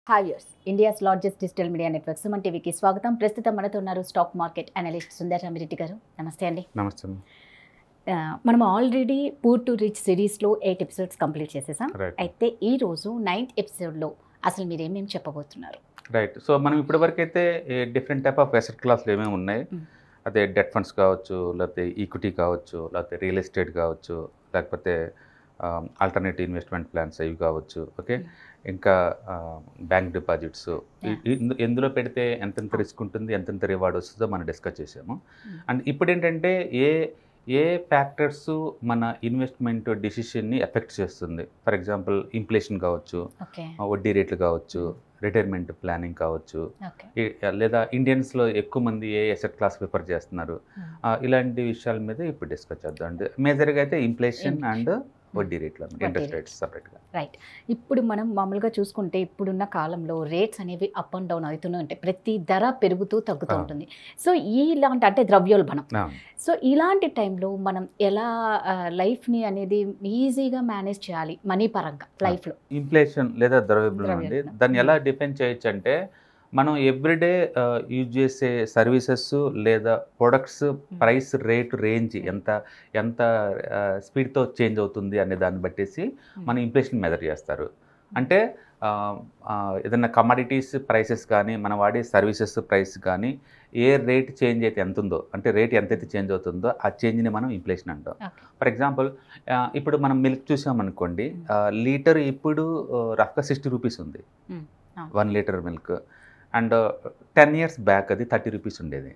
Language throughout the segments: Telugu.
హాయర్స్ India's largest digital media network Suman టీవీకి స్వాగతం ప్రస్తుతం మనతో ఉన్నారు stock market analyst Sundar Ramireddy garu నమస్తే అండి నమస్తే ఆ, మనం ఆల్రెడీ పూర్ టు రిచ్ సిరీస్లో ఎయిట్ ఎపిసోడ్స్ కంప్లీట్ చేసేసాం రైట్ అయితే ఈ రోజు నైన్త్ ఎపిసోడ్లో అసలు మీరు ఏమేమి చెప్పబోతున్నారు రైట్ సో మనం ఇప్పటివరకు అయితే డిఫరెంట్ టైప్ ఆఫ్ ఎసెట్ క్లాస్లు ఏమేమి ఉన్నాయి Mm. అదే డెట్ ఫండ్స్ కావచ్చు లేకపోతే ఈక్విటీ కావచ్చు లేకపోతే రియల్ ఎస్టేట్ కావచ్చు లేకపోతే ఆల్టర్నేటివ్ ఇన్వెస్ట్మెంట్ ప్లాన్స్ ఇవి కావచ్చు ఓకే Mm. ఇంకా బ్యాంక్ డిపాజిట్స్ Yeah. ఎందులో పెడితే ఎంతెంత రిస్క్ ఉంటుంది ఎంతెంత రివార్డ్ వస్తుందో మనం డిస్కస్ చేసాము Mm. అండ్ ఇప్పుడు ఏంటంటే ఏ ఏ ఫ్యాక్టర్స్ మన ఇన్వెస్ట్మెంట్ డిసిషన్ని ఎఫెక్ట్ చేస్తుంది ఫర్ ఎగ్జాంపుల్ ఇన్ఫ్లేషన్ కావచ్చు ఓకే ఆ, వడ్డీ రేట్లు కావచ్చు రిటైర్మెంట్ ప్లానింగ్ కావచ్చు ఓకే ఈ- లేదా ఇండియన్స్లో ఎక్కువ మంది ఏ ఎసెట్ క్లాస్ ప్రిఫర్ చేస్తున్నారు ఆ, ఇలాంటి విషయాల మీద ఇప్పుడు డిస్కస్ చేద్దాం అంటే మేజర్గా అయితే ఇన్ఫ్లేషన్ అండ్ వడ్డీ రేట్లు ఇంట్రెస్ట్ రేట్స్ సపరేట్గా రైట్ ఇప్పుడు మనం మామూలుగా చూసుకుంటే ఇప్పుడున్న కాలంలో రేట్స్ అనేవి అప్ అండ్ డౌన్ అవుతూనే ఉంటాయి ప్రతి ధర పెరుగుతూ తగ్గుతూ ఆ. ఉంటుంది సో ఇలాంటి అంటే ద్రవ్యోల్బణం సో ఇలాంటి టైంలో మనం ఎలా ఆ, లైఫ్ని అనేది ఈజీగా మేనేజ్ చేయాలి మనీ పరంగా లైఫ్లో ఇన్ఫ్లేషన్ లేదా ద్రవ్యోల్బణం అండి ద్రవ్యోల్బణం. దాన్ని ఎలా డిపెండ్ చేయొచ్చు అంటే మనం ఎవ్రీడే యూజ్ చేసే సర్వీసెస్ లేదా ప్రొడక్ట్స్ ప్రైస్ రేట్ రేంజ్ ఎంత ఎంత స్పీడ్తో చేంజ్ అవుతుంది అనే దాన్ని బట్టేసి మన ఇన్ఫ్లేషన్ మెజర్ చేస్తారు అంటే ఆ, ఆ, ఏదైనా కమాడిటీస్ ప్రైసెస్ కానీ మనం వాడే సర్వీసెస్ ప్రైస్ కానీ ఏ రేట్ చేంజ్ అయితే ఎంత ఉందో అంటే రేట్ ఎంతైతే చేంజ్ అవుతుందో ఆ చేంజ్ని మనం ఇన్ఫ్లేషన్ అంటాం Okay. ఫర్ ఎగ్జాంపుల్ ఇప్పుడు మనం మిల్క్ చూసామనుకోండి లీటర్ ఇప్పుడు రఫ్గా సిక్స్టీ రూపీస్ ఉంది Hmm. Ah. One litre milk and ten years back అది థర్టీ రూపీస్ ఉండేది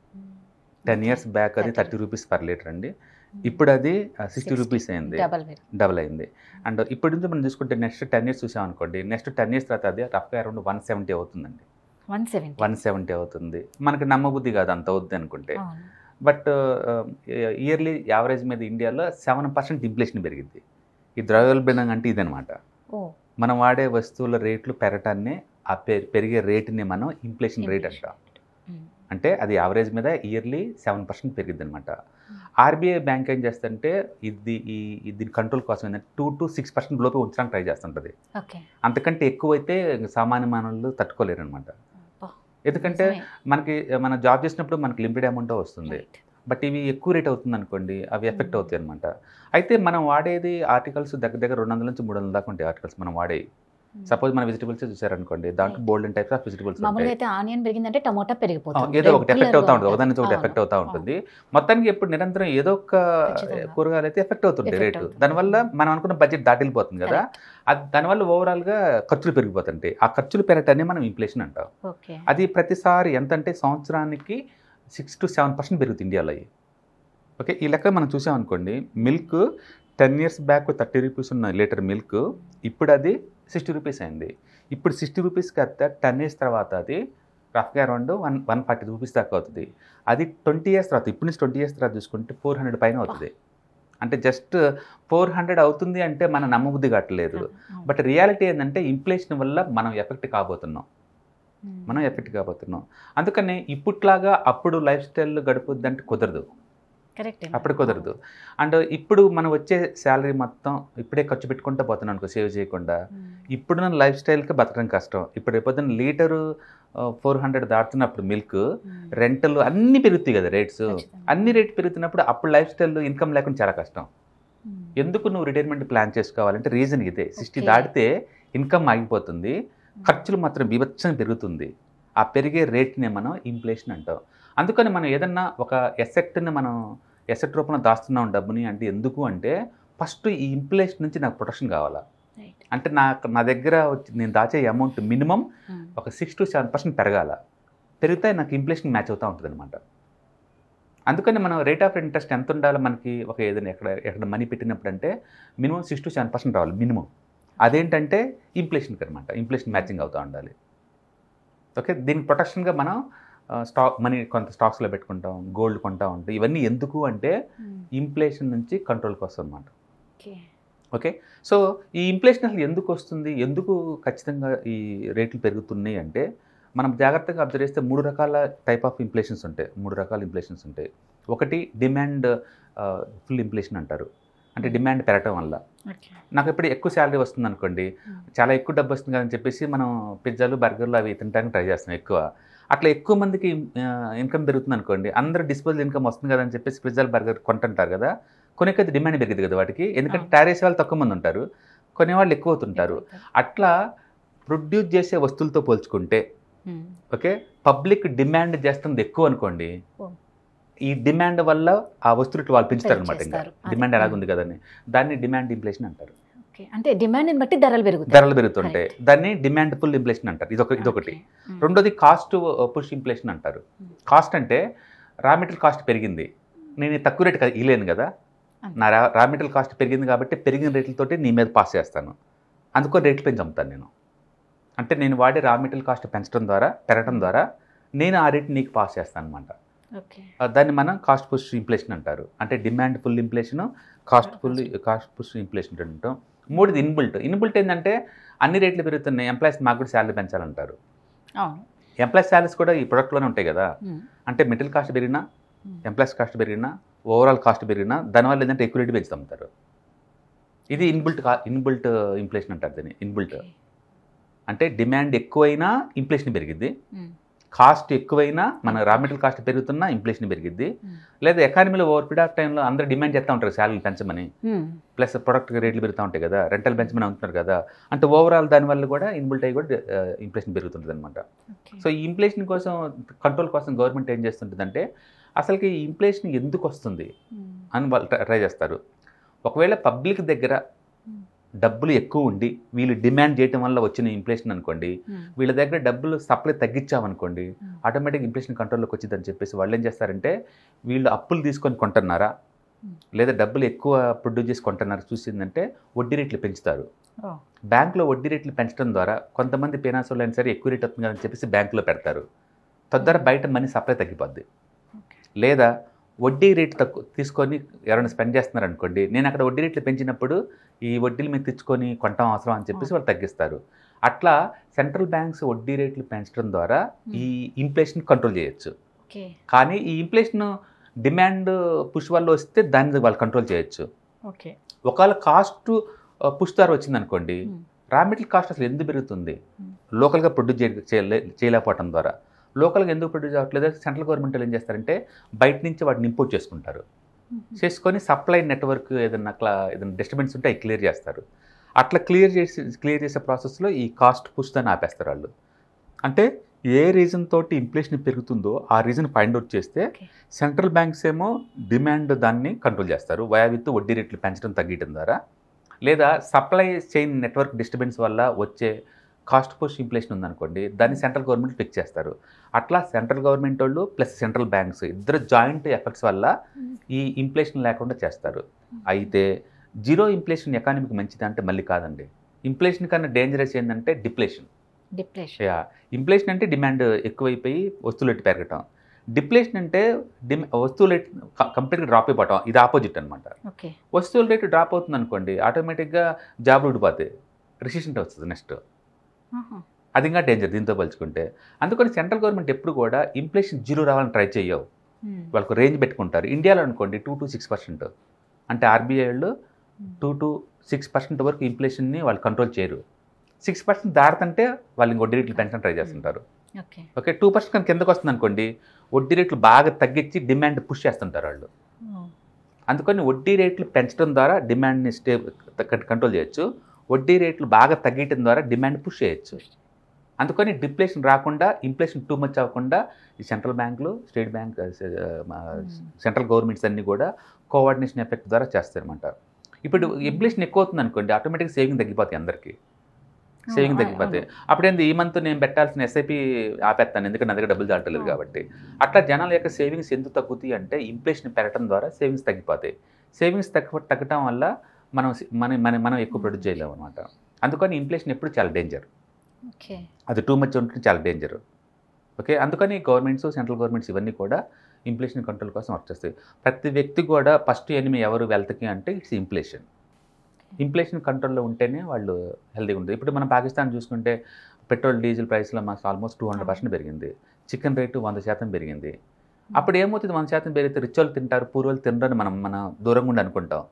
టెన్ ఇయర్స్ బ్యాక్ అది 30 థర్టీ రూపీస్ పర్ లీటర్ అండి ఇప్పుడు అది సిక్స్టీ 60 రూపీస్ అయింది డబల్ వేరు డబుల్ అయింది అండ్ ఇప్పుడు నుంచి మనం చూసుకుంటే నెక్స్ట్ టెన్ ఇయర్స్ చూసాం అనుకోండి నెక్స్ట్ టెన్ ఇయర్స్ తర్వాత అది రఫ్గా అరౌండ్ వన్ సెవెంటీ అవుతుందండి వన్ సెవెంటీ వన్ సెవెంటీ అవుతుంది మనకి నమ్మబుద్ధి కాదు అంత అవుద్ది అనుకుంటే బట్ ఇయర్లీ యావరేజ్ మీద ఇండియాలో సెవెన్ పర్సెంట్ ఇన్ఫ్లేషన్ పెరిగింది ఈ ద్రవ్యోల్బణం అంటే ఇదనమాట ఓ మనం వాడే వస్తువుల రేట్లు పెరగటాన్ని ఆ పె- పెరిగే రేటుని మనం ఇన్ఫ్లేషన్ రేట్ అంటాం అంటే అది యావరేజ్ మీద ఇయర్లీ సెవెన్ పర్సెంట్ పెరిగింది అనమాట ఆర్బీఐ బ్యాంక్ ఏం చేస్తుంటే ఇది ఈ ఈ దీని కంట్రోల్ కోసం ఏంటంటే టూ టు సిక్స్ పర్సెంట్ లోపే ఉంచడానికి ట్రై చేస్తుంటుంది ఓకే అంతకంటే ఎక్కువైతే సామాన్య మానవులు తట్టుకోలేరు అనమాట ఎందుకంటే మనకి మనం జాబ్ చేసినప్పుడు మనకి లిమిటెడ్ అమౌంట్ వస్తుంది బట్ ఇవి ఎక్కువ రేట్ అవుతుంది అనుకోండి అవి ఎఫెక్ట్ Mm. అవుతాయి అనమాట అయితే మనం వాడేది ఆర్టికల్స్ దగ్గర దగ్గర రెండు వందల నుంచి మూడు వందల దాకా ఉంటాయి ఆర్టికల్స్ మనం వాడేవి సపోజ్ మన వెజిటబుల్స్ చూసారనుకోండి దాంట్లో Right. బోల్డెన్ టైప్స్ ఆఫ్ వెజిటబుల్స్ మామూలుగా ఉంటాయి అయితే ఆనియన్ పెరిగిందంటే టమోటా పెరిగిపోతుంది ఏదో ఒకటి ఎఫెక్ట్ Regular అవుతా గా ఉంటుంది ఒకదాని నుంచి ఒకటి అవును, ఎఫెక్ట్ అవుతా అవును. ఉంటుంది మొత్తానికి ఎప్పుడు నిరంతరం ఏదో ఒక ఖచ్చితంగా. కూరగాయలు అయితే ఎఫెక్ట్ అవుతుంది Effect రేటు అవుతుంది. దానివల్ల మనం అనుకున్న బడ్జెట్ దాటిల్లిపోతుంది కదా అది దానివల్ల ఓవరాల్గా ఖర్చులు పెరిగిపోతుంటాయి ఆ ఖర్చులు పెరగటాన్ని మనం ఇన్ఫ్లేషన్ అంటాం ఓకే అది ప్రతిసారి ఎంత అంటే సంవత్సరానికి సిక్స్ టు సెవెన్ పర్సెంట్ పెరుగుతుంది ఇండియాలో అయ్యి ఓకే ఈ లెక్క మనం చూసామనుకోండి milk ten years back thirty rupees ఉన్న లీటర్ మిల్క్ ఇప్పుడు అది సిక్స్టీ రూపీస్ అయింది ఇప్పుడు సిక్స్టీ రూపీస్కి అయితే టెన్ ఇయర్స్ తర్వాత అది రఫ్గా around one one forty rupees దాకా అవుతుంది అది ట్వంటీ ఇయర్స్ తర్వాత ఇప్పుడు నుంచి ట్వంటీ ఇయర్స్ తర్వాత చూసుకుంటే ఫోర్ హండ్రెడ్ పైన అవుతుంది అంటే జస్ట్ ఫోర్ హండ్రెడ్ అవుతుంది అంటే మన నమ్మబుద్ధి కట్టలేదు బట్ రియాలిటీ ఏంటంటే ఇన్ఫ్లేషన్ వల్ల మనం ఎఫెక్ట్ కాబోతున్నాం మనం ఎఫెక్ట్ కాబోతున్నాం అందుకని ఇప్పట్లాగా అప్పుడు లైఫ్ స్టైల్ గడుపుద్ది అంటే కుదరదు కరెక్ట్ అప్పుడు కుదరదు అండ్ ఇప్పుడు మనం వచ్చే శాలరీ మొత్తం ఇప్పుడే ఖర్చు పెట్టుకుంటూ పోతున్నాం అనుకో సేవ్ చేయకుండా ఇప్పుడున్న లైఫ్ స్టైల్కి బతకడం కష్టం ఇప్పుడు రేపొద్దున లీటరు ఫోర్ హండ్రెడ్ దాటుతున్నప్పుడు మిల్క్ రెంటలు అన్నీ పెరుగుతాయి కదా రేట్స్ అన్ని రేట్ పెరుగుతున్నప్పుడు అప్పుడు లైఫ్ స్టైల్ ఇన్కమ్ లేకుండా చాలా కష్టం ఎందుకు నువ్వు రిటైర్మెంట్ ప్లాన్ చేసుకోవాలంటే రీజన్ ఇదే సిక్స్టీ Okay. దాటితే ఇన్కమ్ ఆగిపోతుంది ఖర్చులు మాత్రం బీభత్సం పెరుగుతుంది ఆ పెరిగే రేట్నే మనం ఇన్ఫ్లేషన్ అంటాం అందుకని మనం ఏదన్నా ఒక ఎసెట్ని మనం ఎసెట్ రూపంలో దాస్తున్నాం డబ్బుని అంటే ఎందుకు అంటే ఫస్ట్ ఈ ఇన్ఫ్లేషన్ నుంచి నాకు ప్రొటెక్షన్ కావాలా అంటే నాకు నా దగ్గర వచ్చి నేను దాచే అమౌంట్ మినిమం ఒక సిక్స్ టు సెవెన్ పర్సెంట్ పెరగాల పెరిగితే నాకు ఇన్ఫ్లేషన్ మ్యాచ్ అవుతూ ఉంటుంది అనమాట అందుకని మనం రేట్ ఆఫ్ ఇంట్రెస్ట్ ఎంత ఉండాలి మనకి ఒక ఏదైనా ఎక్కడ ఎక్కడ మనీ పెట్టినప్పుడు అంటే minimum six to seven percent రావాలి మినిమం అదేంటంటే ఇన్ఫ్లేషన్కి అనమాట ఇన్ఫ్లేషన్ మ్యాచింగ్ అవుతూ ఉండాలి ఓకే దీనికి ప్రొటెక్షన్గా మనం స్టాక్ మనీ కొంత స్టాక్స్లో పెట్టుకుంటాం గోల్డ్ కొంటా ఉంటాం ఇవన్నీ ఎందుకు అంటే ఇన్ఫ్లేషన్ నుంచి కంట్రోల్ కోసం అనమాట ఓకే సో ఈ ఇన్ఫ్లేషన్ అసలు ఎందుకు వస్తుంది ఎందుకు ఖచ్చితంగా ఈ రేట్లు పెరుగుతున్నాయి అంటే మనం జాగ్రత్తగా అబ్జర్వ్ చేస్తే మూడు రకాల టైప్ ఆఫ్ ఇన్ఫ్లేషన్స్ ఉంటాయి మూడు రకాల ఇన్ఫ్లేషన్స్ ఉంటాయి ఒకటి డిమాండ్ ఫుల్ ఇన్ఫ్లేషన్ అంటారు అంటే డిమాండ్ పెరగటం వల్ల ఓకే నాకు ఇప్పుడు ఎక్కువ శాలరీ వస్తుంది అనుకోండి చాలా ఎక్కువ డబ్బు వస్తుంది కదని చెప్పేసి మనం పిజ్జాలు బర్గర్లు అవి తినడానికి ట్రై చేస్తాం ఎక్కువ అట్లా ఎక్కువ మందికి ఇన్కమ్ పెరుగుతుంది అనుకోండి అందరూ డిస్పోజల్ ఇన్కమ్ వస్తుంది కదా అని చెప్పేసి పిజ్జాలు బర్గర్ కొంటుంటారు కదా కొనేకైతే డిమాండ్ పెరిగింది కదా వాటికి ఎందుకంటే అవును. తయారు చేసే వాళ్ళు తక్కువ మంది ఉంటారు కొనేవాళ్ళు ఎక్కువ అవుతుంటారు అట్లా ప్రొడ్యూస్ చేసే వస్తువులతో పోల్చుకుంటే ఉమ్. ఓకే పబ్లిక్ డిమాండ్ చేస్తుంది ఎక్కువ అనుకోండి ఓ. ఈ డిమాండ్ వల్ల ఆ వస్తువులు వాళ్ళు పెంచుతారు అనమాట ఇంకా పెంచేస్తారు. అది. డిమాండ్ ఎలాగుంది కదని దాన్ని డిమాండ్ ఇన్ఫ్లేషన్ అంటారు ఓకే అంటే డిమాండ్ని బట్టి ధరలు పెరుగుతాయి ధరలు పెరుగుతుంటాయి దాన్ని డిమాండ్ ఫుల్ ఇన్ఫ్లేషన్ అంటారు ఇదొక ఇదొకటి ఓకే. ఉమ్. రెండోది కాస్ట్ పుష్ ఇన్ఫ్లేషన్ అంటారు Hmm. కాస్ట్ అంటే రా మెటీరియల్ కాస్ట్ పెరిగింది నేను ఈ తక్కువ రేట్ ఇలేను కదా అంతే. నా రా రా మెటీరియల్ కాస్ట్ పెరిగింది కాబట్టి పెరిగిన రేట్లతోటి నీ మీద పాస్ చేస్తాను అందుకో రేట్లు పెంచి అమ్ముతాను నేను అంటే నేను వాడే రా మెటీరియల్ కాస్ట్ పెంచడం ద్వారా పెరగడం ద్వారా నేను ఆ రేట్ నీకు పాస్ చేస్తాను అనమాట ఓకే దాన్ని మనం కాస్ట్ పుష్ ఇన్ఫ్లేషన్ అంటారు అంటే demand pull inflation cost pull cost push inflation అంటాం మూడుది ఇన్బుల్ట్ ఇన్బుల్ట్ ఏంటంటే అన్ని రేట్లు పెరుగుతున్నాయి ఎంప్లాయీస్ మాకు కూడా శాలరీ పెంచాలంటారు అవును ఎంప్లాయీస్ శాలరీస్ కూడా ఈ ప్రొడక్ట్లోనే ఉంటాయి కదా ఉమ్. అంటే మెటీరియల్ కాస్ట్ పెరిగినా ఉమ్. ఎంప్లాయీస్ కాస్ట్ పెరిగినా ఓవరాల్ కాస్ట్ పెరిగినా దానివల్ల ఏంటంటే ఎక్కువ రేటు పెంచుతూ ఉంటారు ఇది ఇన్బుల్ట్ కా ఇన్బుల్ట్ ఇన్ఫ్లేషన్ అంటారు దీన్ని ఇన్బుల్ట్ ఓకే. అంటే డిమాండ్ ఎక్కువైనా ఇన్ఫ్లేషన్ పెరిగిద్ది ఉమ్. కాస్ట్ ఎక్కువైనా మన రా మెటీరియల్ కాస్ట్ పెరుగుతున్నా ఇన్ఫ్లేషన్ పెరిగిద్ది ఉమ్. లేదా ఎకానమీలో ఓవర్ పీరియడ్ ఆఫ్ టైంలో అందరూ డిమాండ్ చేస్తూ ఉంటారు శాలరీ పెంచమని ఉమ్. ప్లస్ ప్రొడక్ట్ రేట్లు పెరుగుతూ ఉంటాయి కదా రెంటల్ పెంచమని అంటున్నారు కదా అంటే ఓవరాల్ దానివల్ల కూడా ఇన్బుల్ట్ అయ్యి కూడా ఇన్ఫ్లేషన్ పెరుగుతుంటుంది అనమాట ఓకే. సో ఈ ఇన్ఫ్లేషన్ కోసం కంట్రోల్ కోసం గవర్నమెంట్ ఏం చేస్తుంటుందంటే అసలుకి ఈ ఇన్ఫ్లేషన్ ఎందుకు వస్తుంది ఉమ్. అని వాళ్ళు ట్రై- ట్రై చేస్తారు ఒకవేళ పబ్లిక్ దగ్గర ఉమ్. డబ్బులు ఎక్కువ ఉండి వీళ్ళు డిమాండ్ చేయడం వల్ల వచ్చిన ఇన్ఫ్లేషన్ అనుకోండి ఉమ్. వీళ్ళ దగ్గర డబ్బులు సప్లై తగ్గించామనుకోండి ఉమ్. ఆటోమేటిక్ ఇన్ఫ్లేషన్ కంట్రోల్లోకి వచ్చిందని చెప్పేసి వాళ్ళు ఏం చేస్తారంటే వీళ్ళు అప్పులు తీసుకొని కొంటున్నారా Hmm. లేదా డబ్బులు ఎక్కువ ప్రొడ్యూస్ చేసి కొంటున్నారా చూసిందంటే వడ్డీ రేట్లు పెంచుతారు ఓ. బ్యాంకులో వడ్డీ రేట్లు పెంచడం ద్వారా కొంతమంది ఫైనాన్స్ వాళ్ళు అయినా సరే ఎక్కువ రేట్ అవుతుంది అని చెప్పేసి బ్యాంకులో పెడతారు తద్వారా బయట మనీ సప్లై తగ్గిపోద్ది ఓకే. లేదా వడ్డీ రేట్ తక్కువ తీసుకొని ఎవరైనా స్పెండ్ చేస్తున్నారు అనుకోండి నేను అక్కడ వడ్డీ రేట్లు పెంచినప్పుడు ఈ వడ్డీలు మీరు తెచ్చుకొని కొంటాం అవసరం అని చెప్పేసి వాళ్ళు తగ్గిస్తారు అట్లా సెంట్రల్ బ్యాంక్స్ వడ్డీ రేట్లు పెంచడం ద్వారా ఈ ఇన్ఫ్లేషన్ కంట్రోల్ చేయొచ్చు ఓకే కానీ ఈ ఇన్ఫ్లేషన్ డిమాండ్ పుష్ వల్ల వస్తే దాన్ని వాళ్ళు కంట్రోల్ చేయొచ్చు ఓకే ఒకవేళ కాస్ట్ పుష్ ద్వారా వచ్చింది అనుకోండి ఉమ్. రా మెటీరియల్ కాస్ట్ అసలు ఎందుకు పెరుగుతుంది Hmm. లోకల్గా ప్రొడ్యూస్ చేయలే చేయలేకపోవడం ద్వారా లోకల్గా ఎందుకు ప్రొడ్యూస్ అవ్వట్లేదు సెంట్రల్ గవర్నమెంట్ ఏం చేస్తారంటే బయట నుంచి వాటిని ఇంపోర్ట్ చేసుకుంటారు ఉమ్. చేసుకొని సప్లై నెట్వర్క్ ఏదైనా అట్లా ఏదైనా డిస్టర్బెన్స్ ఉంటే అవి క్లియర్ చేస్తారు అట్లా క్లియర్ చేసి క్లియర్ చేసే ప్రాసెస్లో ఈ కాస్ట్ పుష్ దాన్ని ఆపేస్తారు వాళ్ళు అంటే ఏ రీజన్ తోటి ఇన్ఫ్లేషన్ పెరుగుతుందో ఆ రీజన్ ఫైండ్ అవుట్ చేస్తే Okay. సెంట్రల్ బ్యాంక్స్ ఏమో డిమాండ్ దాన్ని కంట్రోల్ చేస్తారు వయా విత్ వడ్డీ రేట్లు పెంచడం తగ్గడం ద్వారా లేదా సప్లై చైన్ నెట్వర్క్ డిస్టర్బెన్స్ వల్ల వచ్చే కాస్ట్ పుష్ ఇన్ఫ్లేషన్ ఉందనుకోండి దాన్ని సెంట్రల్ గవర్నమెంట్ ఫిక్స్ చేస్తారు అట్లా సెంట్రల్ గవర్నమెంట్ వాళ్ళు ప్లస్ సెంట్రల్ బ్యాంక్స్ ఇద్దరు జాయింట్ ఎఫెక్ట్స్ వల్ల ఈ ఇన్ఫ్లేషన్ లేకుండా చేస్తారు అయితే జీరో ఇన్ఫ్లేషన్ ఎకానమీకి మంచిది అంటే మళ్ళీ కాదండి ఇన్ఫ్లేషన్ కన్నా డేంజరస్ ఏంటంటే డిప్లేషన్ డిప్రెషన్ యా ఇన్ఫ్లేషన్ అంటే డిమాండ్ ఎక్కువైపోయి వస్తువులు రేటు పెరగటం డిప్లేషన్ అంటే డిమ్ వస్తువుల రేటు కంప్లీట్గా డ్రాప్ అయిపోవటం ఇది ఆపోజిట్ అనమాట ఓకే వస్తువుల రేటు డ్రాప్ అవుతుంది అనుకోండి ఆటోమేటిక్గా జాబ్ ఊడిపోతాయి రిసిషన్ వస్తుంది నెక్స్ట్ ఆహా. అది ఇంకా డేంజర్ దీంతో పోల్చుకుంటే అందుకని సెంట్రల్ గవర్నమెంట్ ఎప్పుడు కూడా ఇన్ఫ్లేషన్ జీరో రావాలని ట్రై చేయవు ఉమ్. వాళ్ళకు రేంజ్ పెట్టుకుంటారు ఇండియాలో అనుకోండి టూ టు సిక్స్ పర్సెంట్ అంటే ఆర్బీఐ వాళ్ళు టూ టు సిక్స్ పర్సెంట్ వరకు ఇన్ఫ్లేషన్ని వాళ్ళు కంట్రోల్ చేయరు సిక్స్ పర్సెంట్ దాటుతుంటే వాళ్ళు ఇంక వడ్డీ రేట్లు పెంచడం ట్రై చేస్తుంటారు ఓకే ఓకే టూ పర్సెంట్ కానీ కిందకు వస్తుంది అనుకోండి వడ్డీ రేట్లు బాగా తగ్గించి డిమాండ్ పుష్ చేస్తుంటారు వాళ్ళు ఓ. అందుకని వడ్డీ రేట్లు పెంచడం ద్వారా డిమాండ్ని స్టే కంట్రోల్ చేయొచ్చు వడ్డీ రేట్లు బాగా తగ్గటం ద్వారా డిమాండ్ పుష్ చేయొచ్చు అందుకని డిప్లేషన్ రాకుండా ఇన్ఫ్లేషన్ టూ మచ్ అవ్వకుండా ఈ సెంట్రల్ బ్యాంకులు స్టేట్ బ్యాంక్ సెంట్రల్ గవర్నమెంట్స్ అన్నీ కూడా కోఆర్డినేషన్ ఎఫెక్ట్ ద్వారా చేస్తారన్నమాట ఇప్పుడు ఇన్ఫ్లేషన్ ఎక్కువ అవుతుంది అనుకోండి ఆటోమేటిక్ సేవింగ్ తగ్గిపోతాయి అందరికీ సేవింగ్ అవును, తగ్గిపోతాయి అప్పుడేంది ఈ మంత్ నేను పెట్టాల్సిన ఎస్ఐపి ఆపేస్తాను ఎందుకంటే నా దగ్గర డబ్బులు చాలట్లేదు కాబట్టి అట్లా జనాల యొక్క సేవింగ్స్ ఎందుకు తగ్గుతాయి అంటే ఇన్ఫ్లేషన్ పెరగడం ద్వారా సేవింగ్స్ తగ్గిపోతాయి సేవింగ్స్ తగ్గ తగ్గటం వల్ల మనం మన మన మనం ఎక్కువ ప్రొడ్యూస్ చేయలేము అనమాట అందుకని ఇన్ఫ్లేషన్ ఎప్పుడు చాలా డేంజర్ ఓకే అది టూ మచ్ ఉంటే చాలా డేంజర్ ఓకే అందుకని గవర్నమెంట్స్ సెంట్రల్ గవర్నమెంట్స్ ఇవన్నీ కూడా ఇన్ఫ్లేషన్ కంట్రోల్ కోసం వర్క్ చేస్తాయి ప్రతి వ్యక్తి కూడా ఫస్ట్ ఎనిమి ఎవరు వెల్త్కి అంటే ఇట్స్ ఇన్ఫ్లేషన్ ఇన్ఫ్లేషన్ కంట్రోల్లో ఉంటేనే వాళ్ళు హెల్తీగా ఉంటుంది ఇప్పుడు మనం పాకిస్తాన్ చూసుకుంటే పెట్రోల్ డీజిల్ ప్రైస్లో మాకు ఆల్మోస్ట్ టూ హండ్రెడ్ పర్సెంట్ పెరిగింది చికెన్ రేటు వంద శాతం పెరిగింది అప్పుడు ఏమవుతుంది వంద శాతం పెరిగితే రిచ్ వాళ్ళు తింటారు పూర్ వాళ్ళు తినరని మనం మన దూరంగా ఉండి అనుకుంటాం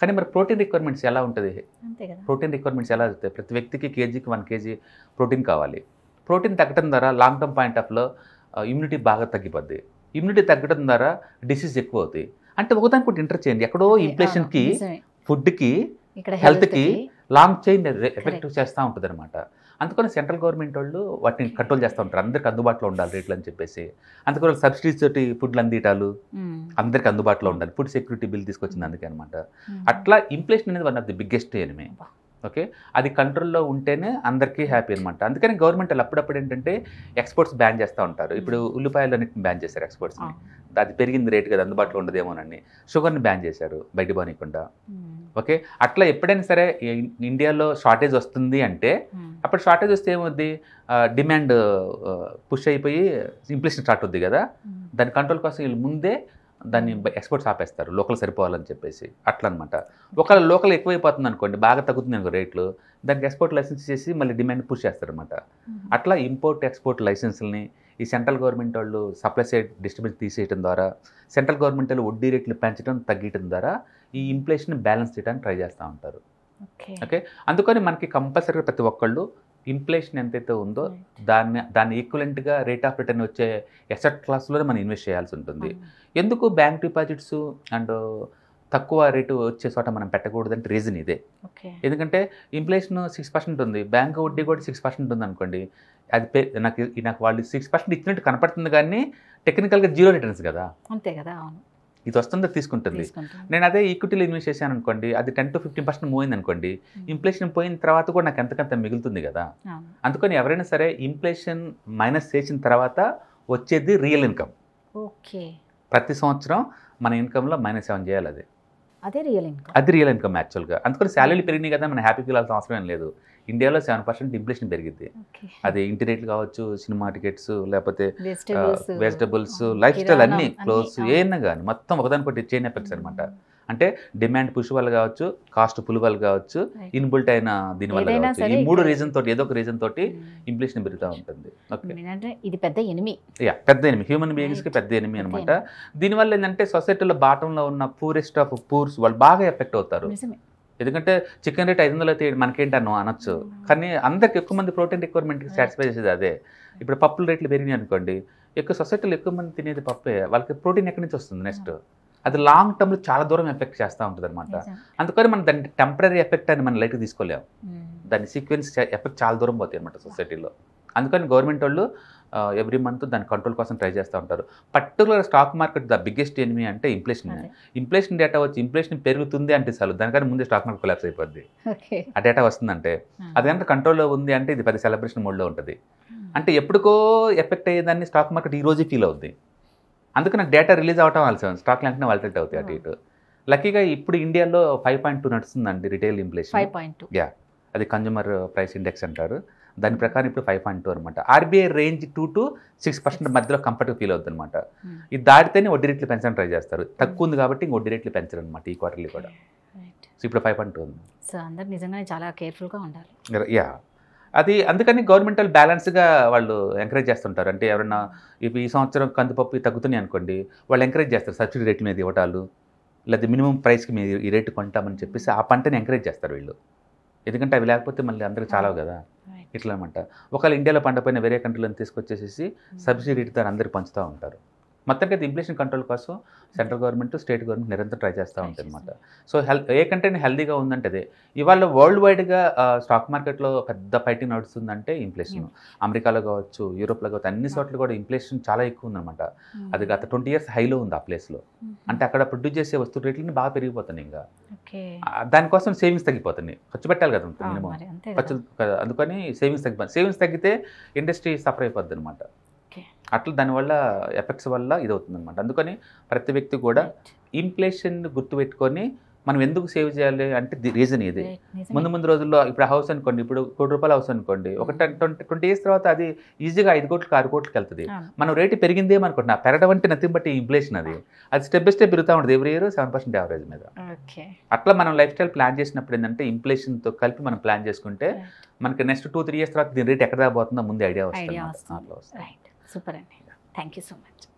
కానీ మరి ప్రోటీన్ రిక్వైర్మెంట్స్ ఎలా ఉంటుంది అంతే కదా ప్రోటీన్ రిక్వైర్మెంట్స్ ఎలా అవుతాయి ప్రతి వ్యక్తికి కేజీకి వన్ కేజీ ప్రోటీన్ కావాలి ప్రోటీన్ తగ్గడం ద్వారా లాంగ్ టర్మ్ పాయింట్ ఆఫ్లో ఇమ్యూనిటీ బాగా తగ్గిపోద్ది ఇమ్యూనిటీ తగ్గడం ద్వారా డిసీజ్ ఎక్కువ అవుతాయి అంటే ఒకదానికి ఒకటి ఇంటర్చేంజ్ ఎక్కడో అదే, ఇన్ఫ్లేషన్కి అవును, నిజమే. ఫుడ్కి ఇక్కడ health health కి కి లాంగ్ చైన్ ఎఫెక్ట్ చేస్తూ ఉంటుంది అనమాట అందుకని సెంట్రల్ గవర్నమెంట్ వాళ్ళు వాటిని కంట్రోల్ చేస్తూ ఉంటారు అందరికి అందుబాటులో ఉండాలి రేట్లు అని చెప్పేసి అందుకని సబ్సిడీస్ తోటి ఫుడ్లు అందిటాలు ఉమ్, అందరికి అందుబాటులో ఉండాలి ఫుడ్ సెక్యూరిటీ బిల్ తీసుకొచ్చింది అందుకే అనమాట ఉమ్. అట్లా ఇన్ఫ్లేషన్ అనేది one of the biggest enemy అబ్బా. ఓకే అది కంట్రోల్లో ఉంటేనే అందరికీ హ్యాపీ అనమాట అందుకని గవర్నమెంట్ వాళ్ళు అప్పుడప్పుడు ఏంటంటే ఎక్స్పోర్ట్స్ బ్యాన్ చేస్తూ ఉంటారు ఇప్పుడు ఉల్లిపాయలు అన్నింటిని బ్యాన్ చేశారు ఎక్స్పోర్ట్స్ ఆ, అది పెరిగింది రేట్ కదా అందుబాటులో ఉండదేమోనని షుగర్ని బ్యాన్ చేశారు బయట పోనీయకుండా ఉమ్, ఓకే అట్లా ఎప్పుడైనా సరే ఇ- ఇండియాలో షార్టేజ్ వస్తుంది అంటే ఉమ్. అప్పుడు షార్టేజ్ వస్తే ఏమవుద్ది డిమాండ్ పుష్ అయిపోయి ఇన్ఫ్లేషన్ స్టార్ట్ అవుద్ది కదా ఉమ్. దాని కంట్రోల్ కోసం వీళ్ళు ముందే దాన్ని ఎక్స్పోర్ట్స్ ఆపేస్తారు లోకల్ సరిపోవాలని చెప్పేసి అట్లా అనమాట ఒకవేళ లోకల్ ఎక్కువైపోతుంది అనుకోండి బాగా తగ్గుతుంది అనుకో రేట్లు దానికి ఎక్స్పోర్ట్ లైసెన్స్ చేసి మళ్ళీ డిమాండ్ పుష్ చేస్తారనమాట ఉమ్. అట్లా ఇంపోర్ట్ ఎక్స్పోర్ట్ లైసెన్స్ని ఈ సెంట్రల్ గవర్నమెంట్ వాళ్ళు సప్లై సైడ్ డిస్టర్బెన్స్ తీసేయడం ద్వారా సెంట్రల్ గవర్నమెంట్ వాళ్ళు వడ్డీ రేట్లు పెంచడం తగ్గించడం ద్వారా ఈ ఇన్ఫ్లేషన్ బ్యాలెన్స్ చేయడానికి ట్రై చేస్తూ ఉంటారు ఓకే ఓకే అందుకని మనకి కంపల్సరీగా ప్రతి ఒక్కళ్ళు ఇన్ఫ్లేషన్ ఎంతైతే ఉందో Right. దాన్ని దాన్ని ఈక్వలెంట్గా రేట్ ఆఫ్ రిటర్న్ వచ్చే ఎసెట్ క్లాస్లోనే మనం ఇన్వెస్ట్ చేయాల్సి ఉంటుంది ఉమ్. ఎందుకు బ్యాంక్ డిపాజిట్స్ అండ్ తక్కువ రేటు వచ్చే చోట మనం పెట్టకూడదంటే రీజన్ ఇదే ఓకే ఎందుకంటే ఇన్ఫ్లేషన్ సిక్స్ పర్సెంట్ ఉంది బ్యాంక్ వడ్డీ కూడా సిక్స్ పర్సెంట్ ఉంది అనుకోండి అది పే నాకు నాకు వాళ్ళు సిక్స్ పర్సెంట్ ఇచ్చినట్టు కనపడుతుంది కానీ టెక్నికల్గా జీరో రిటర్న్స్ కదా అంతే కదా అవును ఇది వస్తుందో తీసుకుంటుంది తీసుకుంటాం నేను అదే ఈక్విటీలో ఇన్వెస్ట్ చేశాను అనుకోండి అది ten to fifteen percent move అయింది అనుకోండి ఇన్ఫ్లేషన్ పోయిన తర్వాత కూడా నాకు ఎంతకంత మిగులుతుంది కదా అవును అందుకని ఎవరైనా సరే ఇన్ఫ్లేషన్ మైనస్ చేసిన తర్వాత వచ్చేది రియల్ ఇన్కమ్ ఓకే ప్రతి సంవత్సరం మన ఇన్కంలో మైనస్ సెవెన్ చేయాలి అది అదే రియల్ ఇన్కమ్ అది రియల్ ఇన్కమ్ యాక్చువల్గా అందుకని శాలరీలు పెరిగినాయి కదా మనం హ్యాపీ ఫీల్ అవ్వాల్సిన అవసరం ఏం లేదు ఇండియాలో సెవెన్ పర్సెంట్ ఇన్ఫ్లేషన్ పెరిగింది ఓకే అది ఇంటి రేట్లు కావచ్చు సినిమా టికెట్స్ లేకపోతే వెజిటబుల్స్ వెజిటబుల్స్ లైఫ్ స్టైల్ అన్ని క్లోత్స్ ఏమైనా కానీ మొత్తం ఒకదానికొకటి చైన్ ఎఫెక్ట్స్ అనమాట అంటే డిమాండ్ పుష్ వల్ల కావచ్చు కాస్ట్ పుల్ వల్ల కావచ్చు ఇన్బుల్ట్ అయిన దీని వల్ల ఏదైనా కావచ్చు సరే ఈ మూడు ఇంకా- రీజన్ తోటి ఏదో ఒక రీజన్ తోటి ఇన్ఫ్లేషన్ పెరుగుతూ ఉంటుంది ఓకే ఏంటంటే ఇది పెద్ద ఎనిమి యా పెద్ద ఎనిమి హ్యూమన్ బీయింగ్స్కి Right. పెద్ద ఎనిమి పెద్ద అనమాట దీనివల్ల ఏంటంటే సొసైటీలో బాటంలో ఉన్న పూరెస్ట్ ఆఫ్ పూర్స్ వాళ్ళు బాగా ఎఫెక్ట్ అవుతారు నిజమే ఎందుకంటే చికెన్ రేట్ ఐదు వందలు అయితే మనకేంటి అన్నో అనొచ్చు కానీ అందరికి ఎక్కువ మంది ప్రోటీన్ రిక్వైర్మెంట్కి Right. సాటిస్ఫై చేసేది అదే ఇప్పుడు పప్పుల రేట్లు పెరిగినాయి అనుకోండి ఎక్కువ సొసైటీలో ఎక్కువ మంది తినేది పప్పే వాళ్ళకి ప్రోటీన్ ఎక్కడి నుంచి వస్తుంది నెక్స్ట్ అది లాంగ్ టర్మ్లో చాలా దూరం ఎఫెక్ట్ చేస్తూ ఉంటుంది అనమాట నిజం. అందుకని మనం దాన్ని టెంపరీ ఎఫెక్ట్ అని మనం లైట్గా తీసుకోలేము ఉమ్. దాని సీక్వెన్స్ ఎఫెక్ట్ చాలా దూరం పోతాయి అనమాట సొసైటీలో అందుకని గవర్నమెంట్ వాళ్ళు ఎవ్రీ మంత్ దాని కంట్రోల్ కోసం ట్రై చేస్తూ ఉంటారు particular stock market the biggest enemy అంటే ఇన్ఫ్లేషన్ అదే. ఇన్ఫ్లేషన్ డేటా వచ్చి ఇన్ఫ్లేషన్ పెరుగుతుంది అంటే చాలు దానికన్నా ముందే స్టాక్ మార్కెట్ కొలాప్స్ అయిపోద్ది ఓకే ఆ డేటా వస్తుందంటే ఉమ్. అది కనుక కంట్రోల్లో ఉంది అంటే ఇది పెద్ద సెలబ్రేషన్ మోడ్లో ఉంటుంది ఉమ్. అంటే ఎప్పటికో ఎఫెక్ట్ అయ్యేదాన్ని స్టాక్ మార్కెట్ ఈ రోజే ఫీల్ అవుద్ది అందుకు నాకు డేటా రిలీజ్ అవటం ఆలస్యం స్టాక్ వెంటనే వాలిటేట్ అవుతాయి అటు ఇటు లక్కీగా ఇప్పుడు ఇండియాలో ఫైవ్ పాయింట్ టూ నడుస్తుందండి retail inflation five point two yeah అది కన్జ్యూమర్ ప్రైస్ ఇండెక్స్ అంటారు దాని ప్రకారం ఇప్పుడు ఫైవ్ పాయింట్ టూ అనమాట RBI range two to six percent మధ్యలో కంఫర్ట్గా ఫీల్ అవుతుంది అనమాట ఇది దాటితేనే వడ్డీ రేట్లు పెంచడానికి ట్రై చేస్తారు తక్కువ ఉంది కాబట్టి ఇంక వడ్డీ రేట్లు పెంచరు అనమాట ఈ క్వార్టర్లీ కూడా రైట్ సో ఇప్పుడు ఫైవ్ పాయింట్ టూ ఉంది సో అందరు నిజంగానే చాలా కేర్ఫుల్గా ఉండాలి యా అది అందుకని గవర్నమెంట్ వాళ్ళు బ్యాలెన్స్గా వాళ్ళు ఎంకరేజ్ చేస్తుంటారు అంటే ఎవరైనా ఇప్పుడు ఈ సంవత్సరం కందిపప్పు తగ్గుతున్నాయి అనుకోండి వాళ్ళు ఎంకరేజ్ చేస్తారు సబ్సిడీ రేట్ల మీద ఇవ్వటాలు లేదా మినిమం ప్రైస్కి మీరు ఈ రేటు కొంటామని చెప్పేసి ఆ పంటని ఎంకరేజ్ చేస్తారు వీళ్ళు ఎందుకంటే అవి లేకపోతే మళ్ళీ అందరికి చాలవు కదా రైట్ ఇట్లా అనమాట ఒకవేళ ఇండియాలో పంట పైన వేరే కంట్రీలను తీసుకొచ్చేసేసి సబ్సిడీ రేట్తో అందరికి పంచుతూ ఉంటారు మొత్తానికి అయితే ఇన్ఫ్లేషన్ కంట్రోల్ కోసం సెంట్రల్ గవర్నమెంట్ స్టేట్ గవర్నమెంట్ నిరంతరం ట్రై చేస్తూ Try ఉంటుంది అనమాట చేస్తుంది. సో హెల్త్ ఏ కంట్రీ హెల్దీగా ఉందంటే అదే ఇవాళ వరల్డ్ వైడ్గా స్టాక్ మార్కెట్లో పెద్ద ఫైటింగ్ నడుస్తుందంటే ఇన్ఫ్లేషన్ అమెరికాలో కావచ్చు యూరోప్లో కావచ్చు అన్ని చోట్ల కూడా ఇన్ఫ్లేషన్ చాలా ఎక్కువ ఉందన్నమాట అది గత ట్వంటీ ఇయర్స్ హైలో ఉంది ఆ ప్లేస్లో అంటే అక్కడ ప్రొడ్యూస్ చేసే వస్తువు రేట్లని బాగా పెరిగిపోతున్నాయి ఇంకా ఓకే ఆ, దానికోసం సేవింగ్స్ తగ్గిపోతున్నాయి ఖర్చు పెట్టాలి కదా మినిమం మరి అంతే ఖర్చు కదా కదా, అందుకని సేవింగ్స్ తగ్గిపోతుంది సేవింగ్స్ తగ్గితే ఇండస్ట్రీ సఫర్ అయిపోద్ది అనమాట ఓకే అట్లా దానివల్ల ఎఫెక్ట్స్ వల్ల ఇది అవుతుంది అనమాట అందుకని ప్రతి వ్యక్తి కూడా ఇన్ఫ్లేషన్ గుర్తుపెట్టుకొని మనం ఎందుకు సేవ్ చేయాలి అంటే రీజన్ ఇది ముందు ముందు రోజుల్లో ఇప్పుడు హౌస్ అనుకోండి ఇప్పుడు కోటి రూపాయల హౌస్ అనుకోండి ఒక టెన్ ట్వంటీ ట్వంటీ ఇయర్స్ తర్వాత అది ఈజీగా ఐదు కోట్లకి ఆరు కోట్లకి వెళ్తుంది మనం రేటు పెరిగిందేమో అనుకుంటున్నా పెరగడం అంటే నథింగ్ బట్టి ఇన్ఫ్లేషన్ అది అది స్టెప్ బై స్టెప్ పెరుగుతూ ఉంటుంది every year seven percent average మీద ఓకే అట్లా మనం లైఫ్ స్టైల్ ప్లాన్ చేసినప్పుడు ఏంటంటే ఇన్ఫ్లేషన్తో కలిపి మనం ప్లాన్ చేసుకుంటే మనకి నెక్స్ట్ టూ త్రీ ఇయర్స్ తర్వాత దీని రేట్ ఎక్కడ రాబోతుందో ముందు ఐడియా ఐడియా వస్తుంది వస్తుంది రైట్ సూపర్ అండి థ్యాంక్ యూ సో మచ్